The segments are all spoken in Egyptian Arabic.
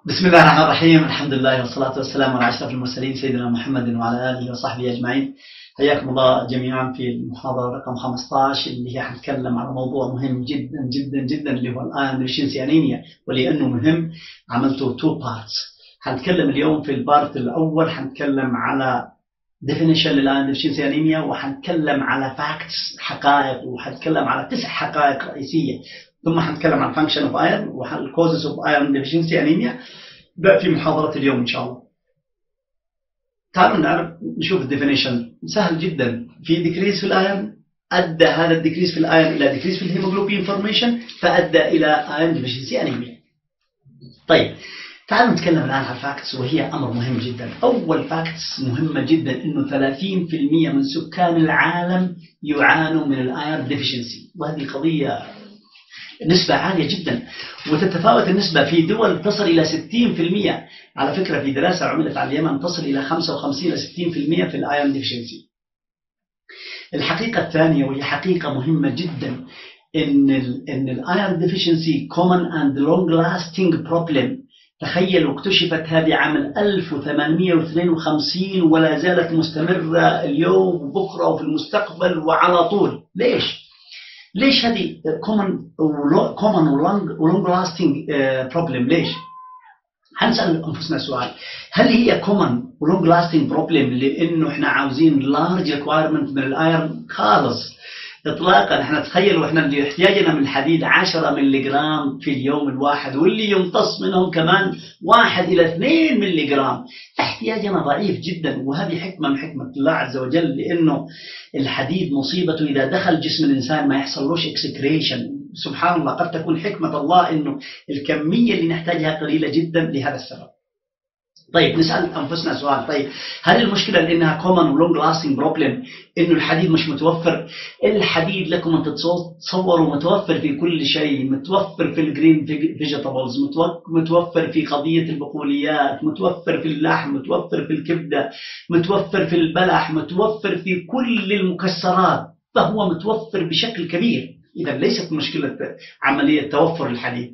بسم الله الرحمن الرحيم الحمد لله والصلاة والسلام على أشرف المرسلين سيدنا محمد وعلى آله وصحبه أجمعين حياكم الله جميعا في المحاضرة رقم 15 اللي هي حنتكلم على موضوع مهم جدا جدا جدا اللي هو الآن ديفشنسي أنيميا ولأنه مهم عملته تو بارتس حنتكلم اليوم في البارت الأول حنتكلم على definition للآن ديفشنسي أنيميا وحنتكلم على فاكتس حقائق وحنتكلم على تسع حقائق رئيسية ثم حنتكلم عن function of iron والcauses of iron deficiency anemia ده في محاضرة اليوم إن شاء الله تعالوا نعرف نشوف الديفينيشن سهل جدا في ديكريس في الايرن ادى هذا الديكريس في الايرن الى ديكريس في الهيموجلوبين فورميشن فادى الى ايرن ديفيشنسي انيميا طيب تعالوا نتكلم الان عن الفاكتس وهي امر مهم جدا اول فاكتس مهمه جدا انه 30% من سكان العالم يعانوا من الايرن ديفيشنسي وهذه قضيه نسبة عالية جدا وتتفاوت النسبة في دول تصل إلى 60% على فكرة في دراسة عملت على اليمن تصل إلى 55 إلى 60% في الآيون ديفشنسي الحقيقة الثانية وهي حقيقة مهمة جدا إن ال إن الايرون ديفشنسي common and long lasting problem تخيلوا اكتشفت هذه عام 1852 ولا زالت مستمرة اليوم وبكرة وفي المستقبل وعلى طول ليش؟ ليش هذه common common ولونج لاستنج بروبلم ليش؟ حنسال انفسنا سؤال هل هي common ولونج لاستنج بروبلم لانه احنا عاوزين لارج ريكوايرمنت من الايرون خالص اطلاقا احنا تخيلوا احنا اللي احتياجنا من الحديد 10 ملي جرام في اليوم الواحد واللي يمتص منهم كمان 1 الى 2 ملي جرام احتياجنا ضعيف جدا وهذه حكمه من حكمه الله عز وجل لانه الحديد مصيبته اذا دخل جسم الانسان ما يحصلوش اكسكريشن سبحان الله قد تكون حكمه الله انه الكميه اللي نحتاجها قليله جدا لهذا السبب طيب نسال انفسنا سؤال طيب هل المشكله لانها كومن ولونج لاستنج بروبلم انه الحديد مش متوفر الحديد لكم ان تتصوروا متوفر في كل شيء متوفر في الجرين فيجيتابلز متوفر في قضيه البقوليات متوفر في اللحم متوفر في الكبده متوفر في البلح متوفر في كل المكسرات فهو متوفر بشكل كبير اذا ليست مشكله عمليه توفر الحديد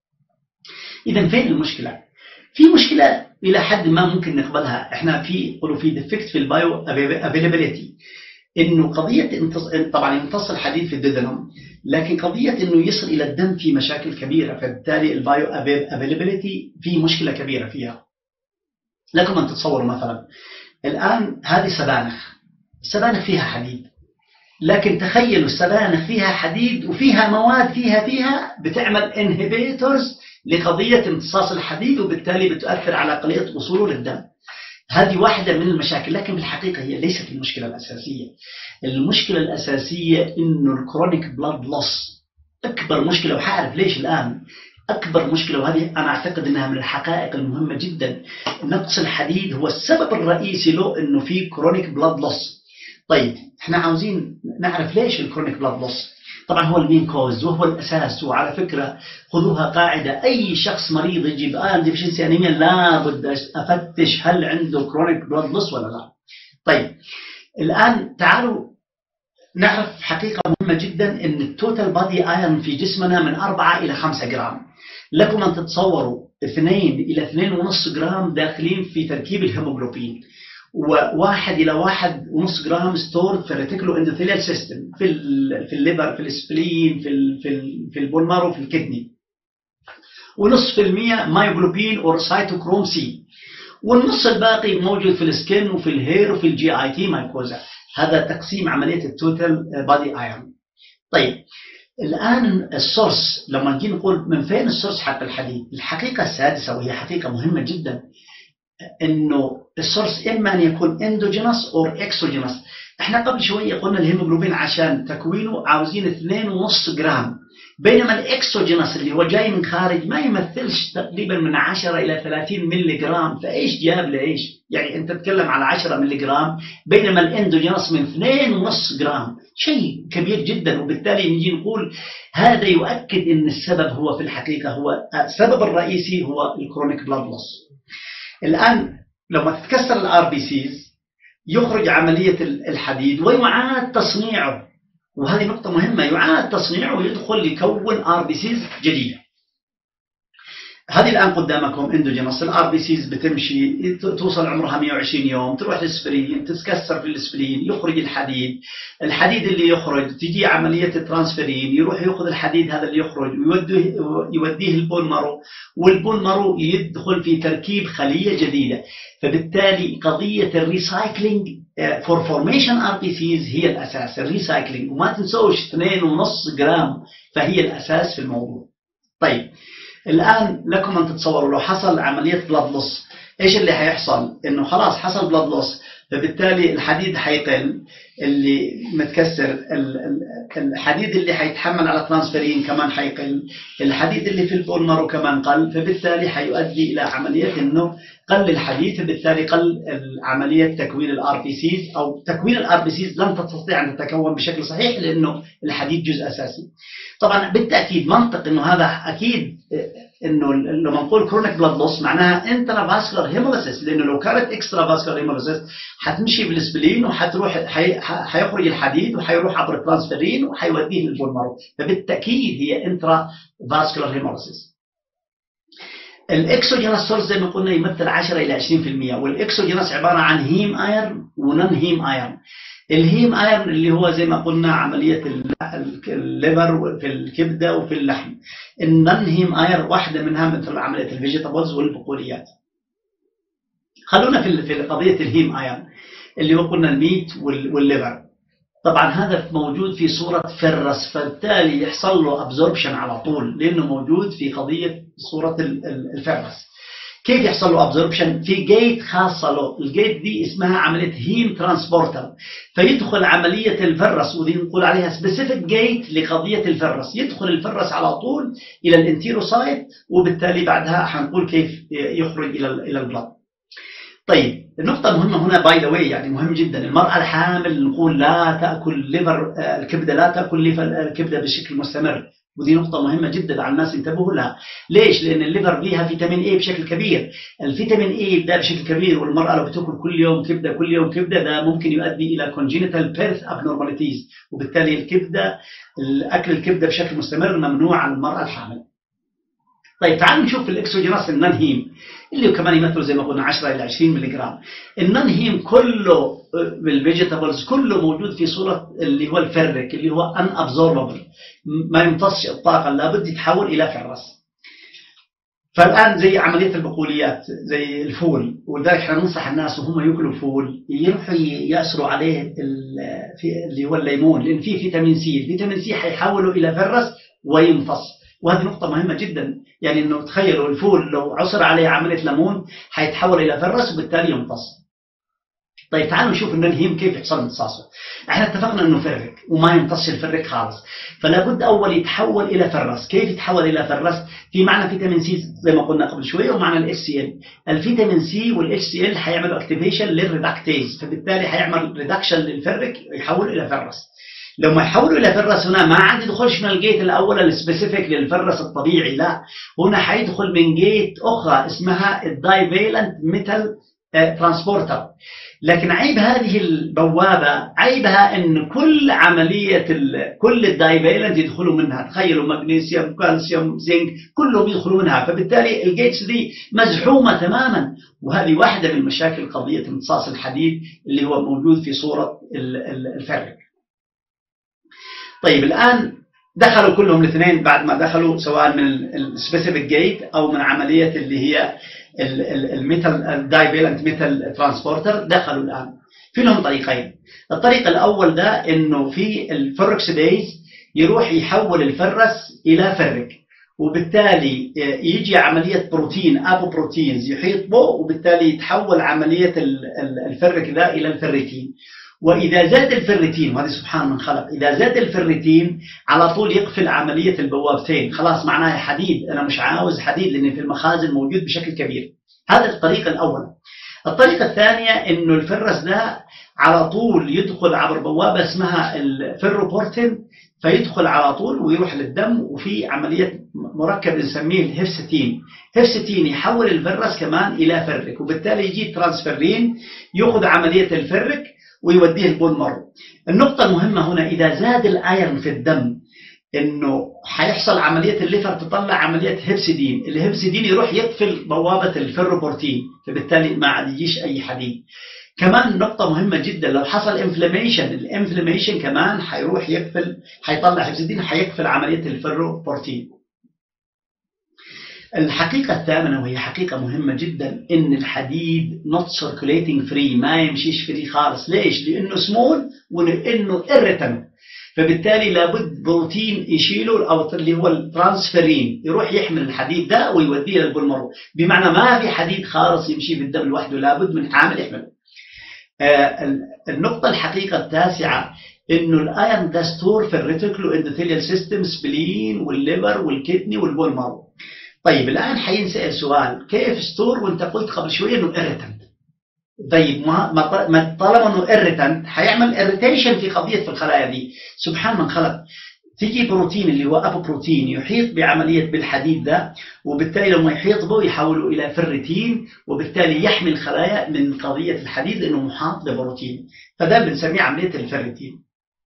اذا فين المشكله في مشكله الى حد ما ممكن نقبلها احنا في قولوا في ديفكت في البايو افيلابيلتي انه قضيه طبعا يمتص الحديد في الديدنوم لكن قضيه انه يصل الى الدم في مشاكل كبيره فبالتالي البايو افيلابيلتي في مشكله كبيره فيها لكم ان تتصوروا مثلا الان هذه سبانخ السبانخ فيها حديد لكن تخيلوا السبانخ فيها حديد وفيها مواد فيها فيها بتعمل انهبيتورز لقضية امتصاص الحديد وبالتالي بتؤثر على قضية وصوله للدم هذه واحدة من المشاكل لكن في الحقيقة هي ليست المشكلة الأساسية المشكلة الأساسية إنه الكرونيك بلاد لوس أكبر مشكلة وحعرف ليش الآن أكبر مشكلة وهذه أنا أعتقد أنها من الحقائق المهمة جدا نقص الحديد هو السبب الرئيسي له أنه في كرونيك بلاد لوس طيب احنا عاوزين نعرف ليش الكرونيك بلاد لوس طبعا هو المين كوز وهو الاساس وعلى فكره خذوها قاعده اي شخص مريض يجيب ايرون ديفشنسي انيميا لابد افتش هل عنده كرونيك بلاد لوس ولا لا. طيب الان تعالوا نعرف حقيقه مهمه جدا ان التوتال بادي ايرون في جسمنا من 4 الى 5 جرام. لكم ان تتصوروا 2 الى 2.5 جرام داخلين في تركيب الهيموجلوبين. وواحد الى واحد ونص جرام ستورد في الريتيكولو اندوثيليال سيستم في في الليبر في السبلين في ال في ال في البون مارو في الكدني ونص في المية مايوجلوبين اور سايتوكروم سي والنص الباقي موجود في السكن وفي الهير وفي الجي اي تي مايكوزا هذا تقسيم عمليه التوتال بادي ايرون طيب الان السورس لما نجي نقول من فين السورس حق الحديد الحقيقه السادسه وهي حقيقه مهمه جدا انه السورس اما ان يكون اندوجينس او اكسوجينس احنا قبل شويه قلنا الهيموجلوبين عشان تكوينه عاوزين 2.5 جرام بينما الاكسوجينس اللي هو جاي من خارج ما يمثلش تقريبا من 10 الى 30 ملي جرام فايش جاب لايش؟ يعني انت تتكلم على 10 ملي جرام بينما الاندوجينس من 2.5 جرام شيء كبير جدا وبالتالي نجي نقول هذا يؤكد ان السبب هو في الحقيقه هو السبب الرئيسي هو الكرونيك بلاد لوس الآن لما تتكسر الار بي سيز يخرج عملية الحديد ويعاد تصنيعه وهذه نقطة مهمة يعاد تصنيعه ويدخل يكون ار بي سيز جديدة هذه الان قدامكم اندوجينوس الار بي سيز بتمشي توصل عمرها 120 يوم تروح للسبلين تتكسر في السبلين يخرج الحديد الحديد اللي يخرج تجي عمليه الترانسفيرين يروح ياخذ الحديد هذا اللي يخرج ويوديه يوديه البون مارو والبون مارو يدخل في تركيب خليه جديده فبالتالي قضيه الريسايكلينج فور فورميشن ار بي سيز هي الاساس الريسايكلينج وما تنسوش 2.5 جرام فهي الاساس في الموضوع طيب الآن لكم أن تتصوروا لو حصل عملية بلاد لوس إيش اللي حيحصل؟ إنه خلاص حصل بلاد لوس فبالتالي الحديد حيقل اللي متكسر الحديد اللي حيتحمل على ترانسفيرين كمان حيقل الحديد اللي في البولمر كمان قل فبالتالي حيؤدي إلى عملية إنه قل الحديد فبالتالي قل عملية تكوين الار بي سيز أو تكوين الار بي سيز لن تستطيع أن تتكون بشكل صحيح لأنه الحديد جزء أساسي طبعا بالتأكيد منطق إنه هذا أكيد انه لما نقول كرونيك بلاد لوس معناها انترا فاسكولار هيموليسيس لانه لو كانت اكسترا فاسكولار هيموليسيس حتمشي بالسبلين وحتروح حيخرج الحديد وحيروح عبر الترانسفيرين وحيوديه للبون مارو فبالتاكيد هي انترا فاسكولار هيموليسيس الاكسوجينس سورس زي ما قلنا يمثل 10 الى 20% والاكسوجينس عباره عن هيم ايرن ونون هيم ايرن الهيم ايرن اللي هو زي ما قلنا عمليه الليفر في الكبده وفي اللحم النون هيم ايرن واحده منها مثل عمليه الفيجيتابلز والبقوليات خلونا في في قضيه الهيم ايرن اللي هو قلنا الميت والليفر طبعا هذا موجود في صورة فرس فبالتالي يحصل له ابزوربشن على طول لأنه موجود في قضية صورة الفرس كيف يحصل له ابزوربشن في جيت خاصة له الجيت دي اسمها عملية هيم ترانسبورتر فيدخل عملية الفرس ودي نقول عليها سبيسيفيك جيت لقضية الفرس يدخل الفرس على طول إلى الانتيروسايت وبالتالي بعدها حنقول كيف يخرج إلى إلى البلد طيب النقطة مهمة هنا باي ذا واي يعني مهم جدا المرأة الحامل نقول لا تأكل ليفر الكبدة لا تأكل ليفر الكبدة بشكل مستمر ودي نقطة مهمة جدا على الناس ينتبهوا لها ليش؟ لأن الليفر فيها فيتامين اي بشكل كبير الفيتامين اي ده بشكل كبير والمرأة لو بتاكل كل يوم كبدة كل يوم كبدة ده ممكن يؤدي إلى congenital birth abnormalities وبالتالي الكبدة الأكل الكبدة بشكل مستمر ممنوع على المرأة الحامل طيب تعالوا نشوف الاكسوجيناس النون هيم اللي كمان يمثل زي ما قلنا 10 الى 20 ملي جرام النون هيم كله بالفيجيتابلز كله موجود في صوره اللي هو الفرك اللي هو ان ابزوربل ما يمتصش الطاقه لابد يتحول الى فرس فالان زي عمليه البقوليات زي الفول ولذلك احنا ننصح الناس وهم ياكلوا الفول يروحوا ياسروا عليه في اللي هو الليمون لان فيه فيتامين سي الفيتامين سي حيحوله الى فرس ويمتص وهذه نقطة مهمة جدا يعني انه تخيلوا الفول لو عصر عليه عملية ليمون حيتحول الى فرس وبالتالي يمتص طيب تعالوا نشوف النهيم كيف يحصل امتصاصه احنا اتفقنا انه فرك وما يمتص الفرك خالص فلا بد اول يتحول الى فرس كيف يتحول الى فرس في معنى فيتامين سي زي ما قلنا قبل شويه ومعنى الاتش سي ال الفيتامين سي والاتش سي ال حيعملوا اكتيفيشن للريدكتيز فبالتالي حيعمل ريدكشن للفرك يحول الى فرس لما يحولوا الى فرس هنا ما عاد يدخلش من الجيت الاول السبيسيفيك للفرس الطبيعي لا هنا حيدخل من جيت اخرى اسمها الدايفيلنت ميتال ترانسبورتر لكن عيب هذه البوابة عيبها ان كل عملية كل الدايفيلنت يدخلوا منها تخيلوا مغنيسيوم كالسيوم زنك كلهم يدخلوا منها فبالتالي الجيتس دي مزحومة تماما وهذه واحدة من مشاكل قضية امتصاص الحديد اللي هو موجود في صورة الفرق طيب الآن دخلوا كلهم الاثنين بعد ما دخلوا سواء من السبيسيفيك جيت أو من عملية اللي هي الميتال الدايفيلنت ميتال ترانسبورتر دخلوا الآن في لهم طريقين الطريق الأول ده إنه في الفركسيديز يروح يحول الفرس إلى فرك وبالتالي يجي عملية بروتين أبو بروتينز يحيط به وبالتالي يتحول عملية الفرك ذا إلى الفريتين وإذا زاد الفريتين وهذه سبحان من خلق إذا زاد الفريتين على طول يقفل عملية البوابتين خلاص معناها حديد أنا مش عاوز حديد لأن في المخازن موجود بشكل كبير هذا الطريقة الأول الطريقة الثانية إنه الفرس ده على طول يدخل عبر بوابة اسمها الفيروبورتين فيدخل على طول ويروح للدم وفي عملية مركب نسميه الهفستين هفستين يحول الفرس كمان إلى فرك وبالتالي يجي ترانسفيرين يأخذ عملية الفرك ويوديه البون مارو النقطة المهمة هنا إذا زاد الأيرن في الدم إنه حيحصل عملية الليفر تطلع عملية هيبسيدين الهيبسيدين يروح يقفل بوابة الفيروبورتين فبالتالي ما عاد يجيش أي حديد كمان نقطة مهمة جدا لو حصل انفلاميشن الانفلاميشن كمان حيروح يقفل حيطلع هيبسيدين حيقفل عملية الفيروبورتين الحقيقة الثامنة وهي حقيقة مهمة جدا إن الحديد not circulating free ما يمشيش فري خالص ليش؟ لأنه سمول ولأنه irritant فبالتالي لابد بروتين يشيله او اللي هو الترانسفيرين يروح يحمل الحديد ده ويوديه للبلمر بمعنى ما في حديد خالص يمشي بالدم لوحده لابد من عامل يحمله آه النقطة الحقيقة التاسعة انه الايرن ده ستور في الريتيكولو اندوثيليال سيستم سبلين والليفر والكدني والبولمر طيب الان حينسال سؤال كيف ستور وانت قلت قبل شويه انه اريتنت طيب ما ما طالما انه irritant حيعمل irritation في قضيه في الخلايا دي سبحان من خلق تيجي بروتين اللي هو ابو بروتين يحيط بعمليه بالحديد ده وبالتالي لما يحيط به يحوله الى فريتين وبالتالي يحمي الخلايا من قضيه الحديد لانه محاط ببروتين فده بنسميه عمليه الفريتين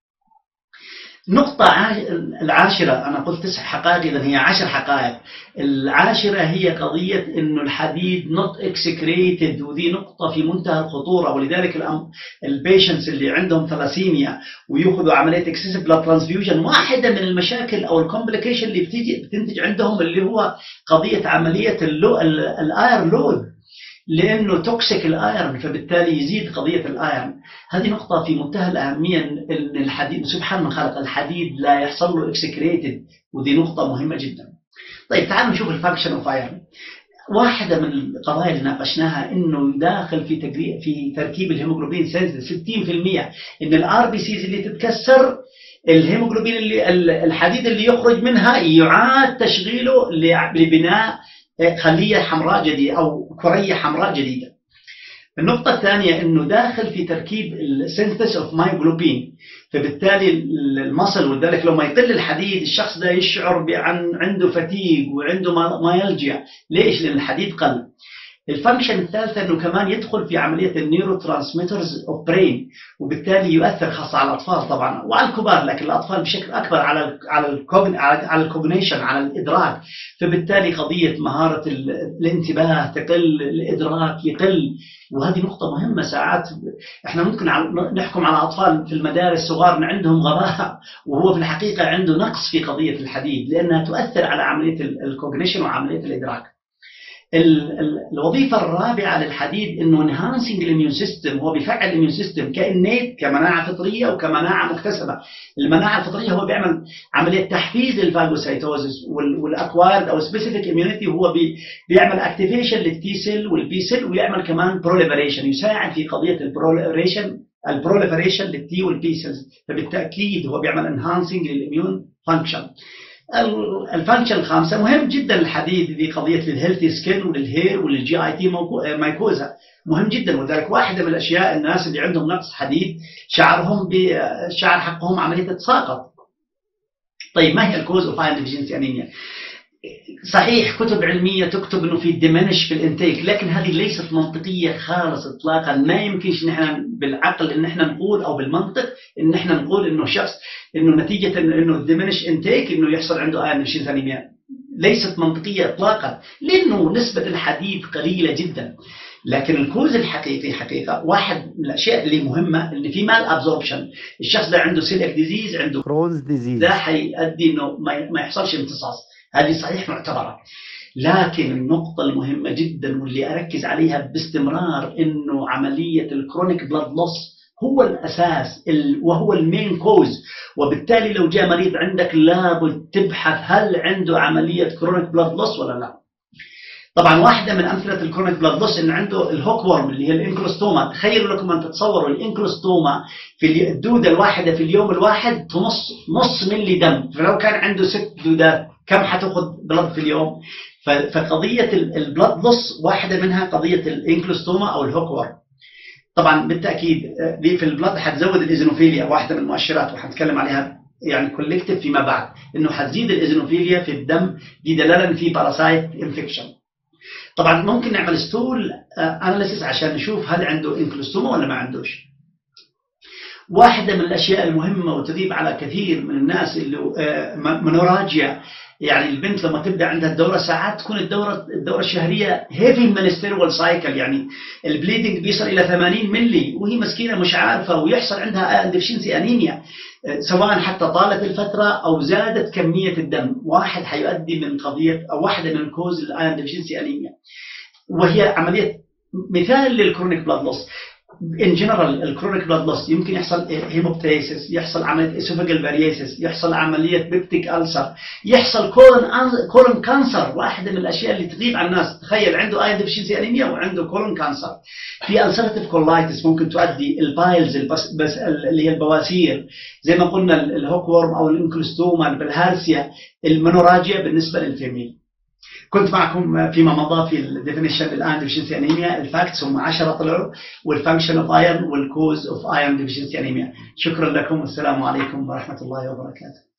نقطة العاشرة أنا قلت تسع حقائق إذا هي عشر حقائق العاشرة هي قضية إنه الحديد not excreted ودي نقطة في منتهى الخطورة ولذلك البيشنتس اللي عندهم ثلاسيميا ويأخذوا عملية excessive blood transfusion واحدة من المشاكل أو الكومبليكيشن اللي بتيجي بتنتج عندهم اللي هو قضية عملية الاير لود لانه توكسيك الايرن فبالتالي يزيد قضيه الايرن هذه نقطه في منتهى الاهميه ان الحديد سبحان من خلق الحديد لا يحصل له اكسكريتد ودي نقطه مهمه جدا طيب تعالوا نشوف الفانكشن اوف ايرن واحدة من القضايا اللي ناقشناها انه داخل في في تركيب الهيموجلوبين سنس 60% ان الار بي سيز اللي تتكسر الهيموجلوبين اللي الحديد اللي يخرج منها يعاد تشغيله لبناء خلية حمراء جديدة أو كرية حمراء جديدة النقطة الثانية أنه داخل في تركيب السينثيس اوف مايجلوبين فبالتالي المصل ولذلك لما يقل الحديد الشخص ده يشعر بأن عنده فتيق وعنده مايلجيا ليش؟ لأن الحديد قل الفانكشن الثالثة انه كمان يدخل في عملية النيورو ترانسميترز اوف برين وبالتالي يؤثر خاصة على الاطفال طبعا وعلى الكبار لكن الاطفال بشكل اكبر على ال على الكوجن على الكوجنيشن على الادراك فبالتالي قضية مهارة الانتباه تقل الادراك يقل وهذه نقطة مهمة ساعات احنا ممكن نحكم على اطفال في المدارس صغار عندهم غباء وهو في الحقيقة عنده نقص في قضية الحديد لانها تؤثر على عملية الكوجنيشن وعملية الادراك الوظيفة الرابعة للحديد انه enhancing الاميون سيستم هو بيفعل الاميون سيستم كانيت كمناعة فطرية وكمناعة مكتسبة المناعة الفطرية هو بيعمل عملية تحفيز للفاجوسايتوزس والاكوارد او سبيسيفيك اميونيتي وهو بيعمل اكتيفيشن للتي سيل والبي سيل ويعمل كمان بروليفريشن يساعد في قضية البروليفريشن البروليفريشن للتي والبي سيلز فبالتاكيد هو بيعمل انهانسنج للاميون فانكشن الفانكشن الخامسه مهم جدا الحديد في قضيه للهيلثي سكين وللهير وللجي اي تي مايكوزا مهم جدا ولذلك واحده من الاشياء الناس اللي عندهم نقص حديد شعرهم بالشعر حقهم عمليه تتساقط طيب ما هي الكوز اوف ايرون ديفيشنسي انيميا صحيح كتب علمية تكتب انه في ديمنش في الانتيك لكن هذه ليست منطقية خالص اطلاقا ما يمكنش نحن بالعقل ان احنا نقول او بالمنطق ان احنا نقول انه شخص انه نتيجة انه ديمنش انتيك انه يحصل عنده ايرون ديفيشنسي انيميا ليست منطقية اطلاقا لانه نسبة الحديد قليلة جدا لكن الكوز الحقيقي حقيقة واحد من الأشياء اللي مهمة اللي في مال أبزوربشن الشخص ده عنده سيلك ديزيز عنده كرونز ديزيز ده حيؤدي إنه ما يحصلش امتصاص هذه صحيح معتبرة لكن النقطة المهمة جدا واللي أركز عليها باستمرار إنه عملية الكرونيك بلاد لوس هو الأساس وهو المين كوز وبالتالي لو جاء مريض عندك لابد تبحث هل عنده عملية كرونيك بلاد لوس ولا لا طبعا واحدة من أمثلة الكرونيك بلاد لوس إن عنده الهوك وورم اللي هي الانكلوستوما تخيلوا لكم أن تتصوروا الانكلوستوما في الدودة الواحدة في اليوم الواحد تمص نص ملي دم فلو كان عنده ست دودات كم حتاخذ بلد في اليوم فقضية البلد لوس واحدة منها قضية الانكلوستوما أو الهوك وورم طبعا بالتأكيد دي في البلد حتزود الإيزينوفيليا واحدة من المؤشرات وحنتكلم عليها يعني كولكتيف فيما بعد انه حتزيد الايزينوفيليا في الدم دي دلاله ان في باراسايت انفكشن طبعا ممكن نعمل ستول اناليسيس عشان نشوف هل عنده انكلوستوما ولا ما عندوش واحدة من الأشياء المهمة وتغيب على كثير من الناس اللي منوراجيا يعني البنت لما تبدا عندها الدوره ساعات تكون الدوره الدوره الشهريه هيفي منستيرول سايكل يعني البليدنج بيصل الى 80 ملي وهي مسكينه مش عارفه ويحصل عندها ديفشنسي انيميا سواء حتى طالت الفتره او زادت كميه الدم واحد حيؤدي من قضيه او واحده من كوز الايرون ديفشنسي انيميا وهي عمليه مثال للكرونيك بلاد لوس ان جنرال الكرونيك بلاد لوس يمكن يحصل هيموبتيسيس يحصل عمليه اسوفيجال فاريسيس يحصل عمليه بيبتيك ألسر يحصل كولون كولون كانسر واحده من الاشياء اللي تغيب عن الناس تخيل عنده ايرون ديفشنسي انيميا وعنده كولون كانسر في السرتيف كولايتس ممكن تؤدي البايلز البس بس اللي هي البواسير زي ما قلنا الهوك وورم او الانكلوستوما البلهارسيا المنوراجيا بالنسبه للفيميل كنت معكم فيما مضى في الديفينيشن الان ديفشنسي انيميا الفاكتس هم 10 طلعوا والفانكشن اوف ايرون والكوز اوف ايرون ديفشنسي انيميا شكرا لكم والسلام عليكم ورحمه الله وبركاته